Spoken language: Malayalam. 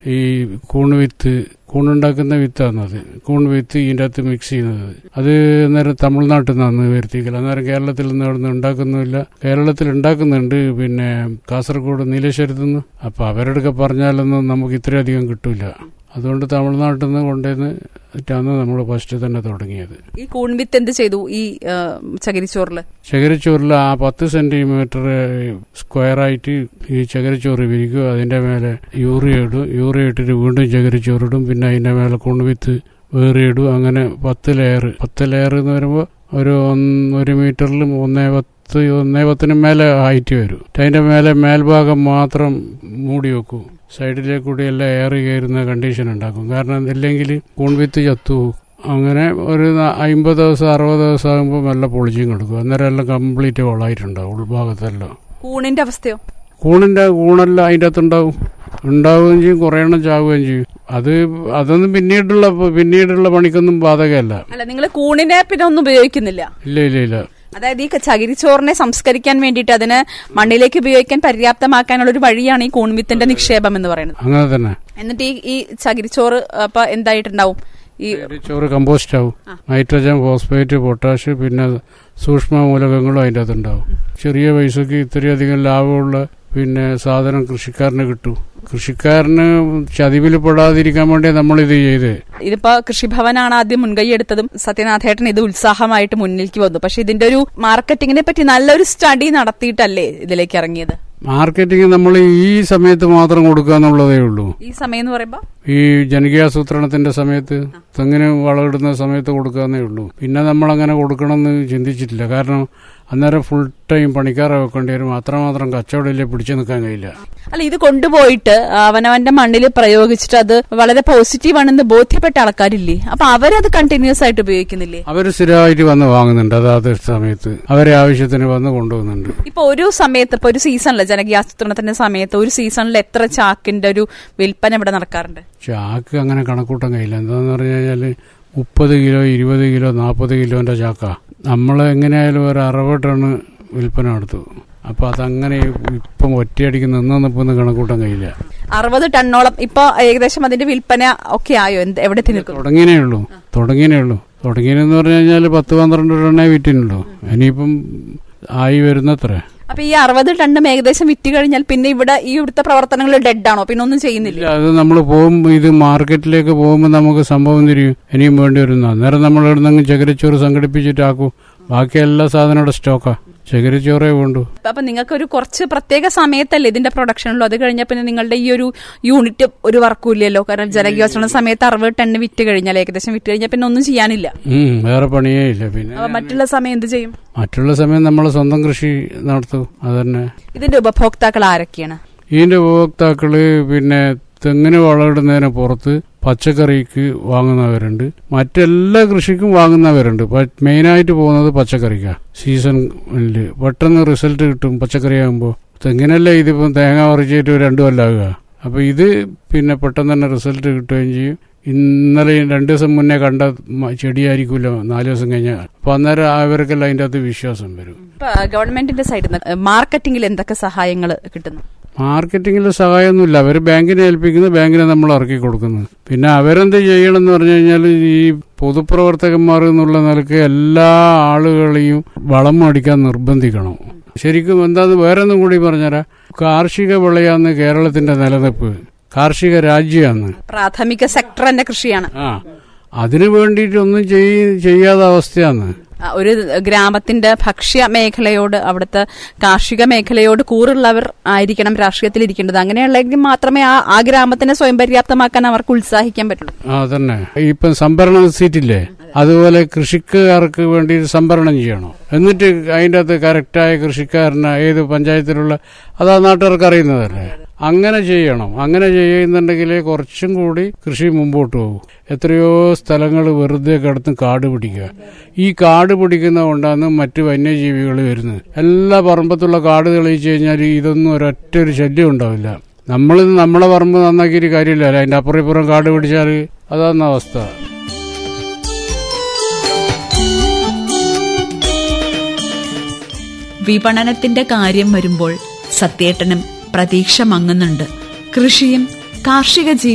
ഈ കൂണ് വിത്ത് കൂണുണ്ടാക്കുന്ന വിത്താണ് അത് കൂൺ വിത്ത് ഇതിൻ്റെ അകത്ത് മിക്സ് ചെയ്യുന്നത് അത് അന്നേരം തമിഴ്നാട്ടിൽ നിന്നാണ് വരുത്തിക്കൽ അന്നേരം കേരളത്തിൽ നിന്ന് അവിടെ നിന്ന് ഉണ്ടാക്കുന്നുമില്ല കേരളത്തിൽ ഉണ്ടാക്കുന്നുണ്ട് പിന്നെ കാസർഗോഡ് നീലേശ്വരത്ത് നിന്ന് അപ്പം അവരോടൊക്കെ പറഞ്ഞാലൊന്നും നമുക്ക് ഇത്രയധികം കിട്ടൂല അതുകൊണ്ട് തമിഴ്നാട്ടിൽ നിന്ന് കൊണ്ടുവന്ന് ാണ് നമ്മൾ ഫസ്റ്റ് തന്നെ തുടങ്ങിയത് ഈ കൂൺവിത്ത് എന്ത് ചെയ്തു ഈ ആ, ചകിരിച്ചോറില് ചകിരിച്ചോറിൽ ആ പത്ത് സെന്റിമീറ്റർ സ്ക്വയറായിട്ട് ഈ ചകിരിച്ചോറ് വിരിക്കും അതിന്റെ മേലെ യൂറിയ ഇടും യൂറിയ ഇട്ടിട്ട് വീണ്ടും ചകിരിച്ചോറിടും പിന്നെ അതിന്റെ മേലെ കുണുവിത്ത് വേറെ ഇടും അങ്ങനെ പത്ത് ലെയർ പത്ത് ലെയർ എന്ന് പറയുമ്പോൾ ഒരു ഒന്ന് ഒരു മീറ്ററിൽ ഒന്നേ പത്ത് ഒന്നേ പത്തിന് മേലെ ഹൈറ്റ് വരും അതിന്റെ മേലെ മേൽഭാഗം മാത്രം മൂടി വെക്കും സൈഡിലേക്ക് കൂടി എല്ലാം എയർ കയറുന്ന കണ്ടീഷൻ ഉണ്ടാക്കും കാരണം ഇല്ലെങ്കിൽ കൂൺവിത്ത് ചത്തുപോകും അങ്ങനെ ഒരു ന- അമ്പത് ദിവസം അറുപത് ദിവസം ആകുമ്പോൾ നല്ല പൊളിച്ചും കൊടുക്കും അന്നേരം എല്ലാം കംപ്ലീറ്റ് വളമായിട്ടുണ്ടാവും ഉൾഭാഗത്തെല്ലാം കൂണിന്റെ അവസ്ഥയോ കൂണിന്റെ കൂണെല്ലാം അതിൻ്റെ അകത്തുണ്ടാവും ഉണ്ടാവുകയും ചെയ്യും കുറേ എണ്ണം ചാവുകയും ചെയ്യും അത് അതൊന്നും പിന്നീടുള്ള പിന്നീടുള്ള പണിക്കൊന്നും ബാധകമല്ല അല്ല നിങ്ങൾ കൂണിനെ പിന്നെ ഒന്നും ഉപയോഗിക്കുന്നില്ല ഇല്ല ഇല്ല ഇല്ല അതായത് ഈ ചകിരിച്ചോറിനെ സംസ്കരിക്കാൻ വേണ്ടിയിട്ട് അതിന് മണ്ണിലേക്ക് ഉപയോഗിക്കാൻ പര്യാപ്തമാക്കാനുള്ള ഒരു വഴിയാണ് ഈ കൂൺവിത്തിന്റെ നിക്ഷേപം എന്ന് പറയുന്നത് അങ്ങനെ തന്നെ എന്നിട്ട് ഈ ഈ ചകിരിച്ചോറ് അപ്പൊ എന്തായിട്ടുണ്ടാവും ഈ ചോറ് കമ്പോസ്റ്റ് ആവും നൈട്രജൻ ഫോസ്ഫേറ്റ് പൊട്ടാഷ് പിന്നെ സൂക്ഷ്മ മൂലകങ്ങളും അതിൻ്റെ അകത്തുണ്ടാവും ചെറിയ പൈസക്ക് ഇത്രയധികം ലാഭമുള്ള പിന്നെ സാധനം കൃഷിക്കാരന് കിട്ടും കൃഷിക്കാരന് ചതിവിൽ പെടാതിരിക്കാൻ വേണ്ടി നമ്മളിത് ചെയ്ത് ഇതിപ്പോ കൃഷിഭവനാണ് ആദ്യം മുൻകൈ എടുത്തതും സത്യനാഥേട്ടൻ ഇത് ഉത്സാഹമായിട്ട് മുന്നിലേക്ക് വന്നു പക്ഷെ ഇതിന്റെ ഒരു മാർക്കറ്റിങ്ങിനെ പറ്റി നല്ലൊരു സ്റ്റഡി നടത്തിയിട്ടല്ലേ ഇതിലേക്ക് ഇറങ്ങിയത് മാർക്കറ്റിംഗ് നമ്മൾ ഈ സമയത്ത് മാത്രം കൊടുക്കുക എന്നുള്ളതേ ഉള്ളൂ ഈ സമയം എന്ന് പറയുമ്പോ ഈ ജനകീയാസൂത്രണത്തിന്റെ സമയത്ത് തെങ്ങിന് വളമിടുന്ന സമയത്ത് കൊടുക്കാന്നേ ഉള്ളൂ പിന്നെ നമ്മൾ അങ്ങനെ കൊടുക്കണമെന്ന് ചിന്തിച്ചിട്ടില്ല കാരണം അന്നേരം ഫുൾ ടൈം പണിക്കാരെ വെക്കേണ്ടി വരും അത്രമാത്രം കച്ചവടമില്ലേ പിടിച്ചു നിൽക്കാൻ കഴിയില്ല അല്ല ഇത് കൊണ്ടുപോയിട്ട് അവനവന്റെ മണ്ണിൽ പ്രയോഗിച്ചിട്ട് അത് വളരെ പോസിറ്റീവ് ആണെന്ന് ബോധ്യപ്പെട്ട ആൾക്കാരില്ലേ അപ്പൊ അവരത് കണ്ടിന്യൂസ് ആയിട്ട് ഉപയോഗിക്കുന്നില്ലേ അവർ സ്ഥിരമായിട്ട് വന്ന് വാങ്ങുന്നുണ്ട് അതാത് സമയത്ത് അവരെ ആവശ്യത്തിന് വന്ന് കൊണ്ടുപോകുന്നുണ്ട് ഇപ്പൊ ഒരു സമയത്ത് ഇപ്പൊ ഒരു സീസണില് ജനകീയാസൂത്രണത്തിന്റെ സമയത്ത് ഒരു സീസണിൽ എത്ര ചാക്കിന്റെ ഒരു വിൽപ്പന ഇവിടെ നടക്കാറുണ്ട് ചാക്ക് അങ്ങനെ കണക്കൂട്ടാൻ കഴിയില്ല എന്താന്ന് പറഞ്ഞു കഴിഞ്ഞാല് മുപ്പത് കിലോ ഇരുപത് കിലോ നാൽപ്പത് കിലോന്റെ ചാക്ക നമ്മൾ എങ്ങനെയായാലും ഒരു അറുപത് ടണ്ണ് വിൽപ്പന നടത്തു അപ്പൊ അതങ്ങനെ ഇപ്പം ഒറ്റയടിക്ക് നിന്നൊന്നിപ്പൊന്ന് കണക്കൂട്ടാൻ കഴിയില്ല അറുപത് ടണ്ണോളം ഇപ്പൊ ഏകദേശം അതിന്റെ വിൽപ്പന ഒക്കെ ആയോ എന്ത് എവിടെ നിൽക്കുന്നു തുടങ്ങിയേ ഉള്ളൂ തുടങ്ങിയേ ഉള്ളൂ തുടങ്ങിയെന്ന് പറഞ്ഞു കഴിഞ്ഞാൽ പത്ത് പന്ത്രണ്ട് ടണ്ണേ വിറ്റിനുള്ളൂ ഇനിയിപ്പം ആയി വരുന്നത്ര അപ്പൊ ഈ അറുപത് ടണ്ണും ഏകദേശം വിറ്റ് കഴിഞ്ഞാൽ പിന്നെ ഇവിടെ ഈ ഇവിടുത്തെ പ്രവർത്തനങ്ങൾ ഡെഡ് ആണോ പിന്നെ ഒന്നും ചെയ്യുന്നില്ല ഇല്ല അത് നമ്മൾ പോകുമ്പോൾ ഇത് മാർക്കറ്റിലേക്ക് പോകുമ്പോൾ നമുക്ക് സംഭവം തിരിയും ഇനിയും വേണ്ടി വരുന്ന അന്നേരം നമ്മൾ ഇവിടുന്ന് ചകിരച്ചോറ് സംഘടിപ്പിച്ചിട്ടാക്കും ബാക്കി എല്ലാ സാധനവും ഇവിടെ സ്റ്റോക്കാ ചകിരച്ചോറേ വേണ്ടു അപ്പൊ നിങ്ങൾക്ക് ഒരു കുറച്ച് പ്രത്യേക സമയത്തല്ലേ ഇതിന്റെ പ്രൊഡക്ഷനുള്ളൂ അത് കഴിഞ്ഞാൽ പിന്നെ നിങ്ങളുടെ ഈ ഒരു യൂണിറ്റ് ഒരു വർക്കും ഇല്ലല്ലോ കാരണം ജനകീയോത്സവ സമയത്ത് അറുപത് ടണ്ണ് വിറ്റ് കഴിഞ്ഞാൽ ഏകദേശം വിറ്റ് കഴിഞ്ഞാൽ പിന്നെ ഒന്നും ചെയ്യാനില്ല ഉം, വേറെ പണിയേ ഇല്ല പിന്നെ അപ്പൊ മറ്റുള്ള സമയം എന്ത് ചെയ്യും മറ്റുള്ള സമയം നമ്മൾ സ്വന്തം കൃഷി നടത്തും അതന്നെ ഇതിന്റെ ഉപഭോക്താക്കൾ ആരൊക്കെയാണ് ഇതിന്റെ ഉപഭോക്താക്കള് പിന്നെ തെങ്ങിന് വളമിടുന്നതിന് പുറത്ത് പച്ചക്കറിക്ക് വാങ്ങുന്നവരുണ്ട് മറ്റെല്ലാ കൃഷിക്കും വാങ്ങുന്നവരുണ്ട് പ- മെയിനായിട്ട് പോകുന്നത് പച്ചക്കറിക്കാ സീസണില് പെട്ടെന്ന് റിസൾട്ട് കിട്ടും പച്ചക്കറി ആകുമ്പോൾ തെങ്ങിനല്ലേ ഇതിപ്പം തേങ്ങ പറിച്ചിട്ട് രണ്ടു കൊല്ലാകുക അപ്പൊ ഇത് പിന്നെ പെട്ടെന്ന് തന്നെ റിസൾട്ട് കിട്ടുകയും ചെയ്യും ഇന്നലെ രണ്ടു ദിവസം മുന്നേ കണ്ട മ- ചെടിയായിരിക്കുമല്ലോ നാല് ദിവസം കഴിഞ്ഞാൽ അപ്പൊ അന്നേരം അവർക്കെല്ലാം അതിൻ്റെ അകത്ത് വിശ്വാസം വരും ഇപ്പൊ ഗവൺമെന്റിന്റെ സൈഡിൽ നിന്ന് മാർക്കറ്റിംഗിൽ എന്തൊക്കെ സഹായങ്ങൾ കിട്ടുന്നു മാർക്കറ്റിംഗിൽ സഹായമൊന്നുമില്ല അവർ ബാങ്കിനെ ഏൽപ്പിക്കുന്നു ബാങ്കിനെ നമ്മൾ ഇറക്കി കൊടുക്കുന്നു പിന്നെ അവരെന്ത് ചെയ്യണം എന്ന് പറഞ്ഞു കഴിഞ്ഞാൽ ഈ പൊതുപ്രവർത്തകന്മാർ എന്നുള്ള നിലക്ക് എല്ലാ ആളുകളെയും വളം അടിക്കാൻ നിർബന്ധിക്കണം ശരിക്കും എന്താന്ന് വേറെ ഒന്നും കൂടി പറഞ്ഞുതരാം കാർഷിക വിളയാന്ന് കേരളത്തിന്റെ നിലനിൽപ്പ് കാർഷിക രാജ്യമാണ് പ്രാഥമിക സെക്ടർ തന്നെ കൃഷിയാണ് ആ അതിനു വേണ്ടിയിട്ട് ഒന്നും ചെയ്യ- ചെയ്യാത്ത അവസ്ഥയാണ് ആ, ഒരു ഗ്രാമത്തിന്റെ ഭക്ഷ്യ മേഖലയോട് അവിടുത്തെ കാർഷിക മേഖലയോട് കൂറുള്ളവർ ആയിരിക്കണം രാഷ്ട്രീയത്തിൽ ഇരിക്കേണ്ടത് അങ്ങനെയുള്ളെങ്കിൽ മാത്രമേ ആ ആ ഗ്രാമത്തിനെ സ്വയം പര്യാപ്തമാക്കാൻ അവർക്ക് ഉത്സാഹിക്കാൻ പറ്റുള്ളൂ ആ തന്നെ ഇപ്പം സംഭരണ സീറ്റില്ലേ അതുപോലെ കൃഷിക്കാർക്ക് വേണ്ടി സംഭരണം ചെയ്യണം എന്നിട്ട് അതിൻ്റെ അകത്ത് കറക്റ്റായ കൃഷിക്കാരന് ഏത് പഞ്ചായത്തിലുള്ള അതാ നാട്ടുകാർക്ക് അറിയുന്നതല്ലേ അങ്ങനെ ചെയ്യണം അങ്ങനെ ചെയ്യുന്നുണ്ടെങ്കിൽ കുറച്ചും കൂടി കൃഷി മുമ്പോട്ട് പോകും എത്രയോ സ്ഥലങ്ങൾ വെറുതെ കിടന്ന് കാട് പിടിക്കുക ഈ കാട് പിടിക്കുന്ന കൊണ്ടാണ് മറ്റു വന്യജീവികൾ വരുന്നത് എല്ലാ പറമ്പത്തുള്ള കാട് തെളിയിച്ചു കഴിഞ്ഞാൽ ഇതൊന്നും ഒരൊറ്റ ഒരു ശല്യം ഉണ്ടാവില്ല നമ്മൾ നമ്മളെ പറമ്പ് നന്നാക്കിയിട്ട് കാര്യമില്ല അതിന്റെ അപ്പുറം ഇപ്പുറം കാട് പിടിച്ചാൽ അതാണ് അവസ്ഥ വിപണനത്തിന്റെ കാര്യം വരുമ്പോൾ സത്യേട്ടനും പ്രതീക്ഷ മങ്ങുന്നുണ്ട് കൃഷിയും കാർഷിക ജീവിതവും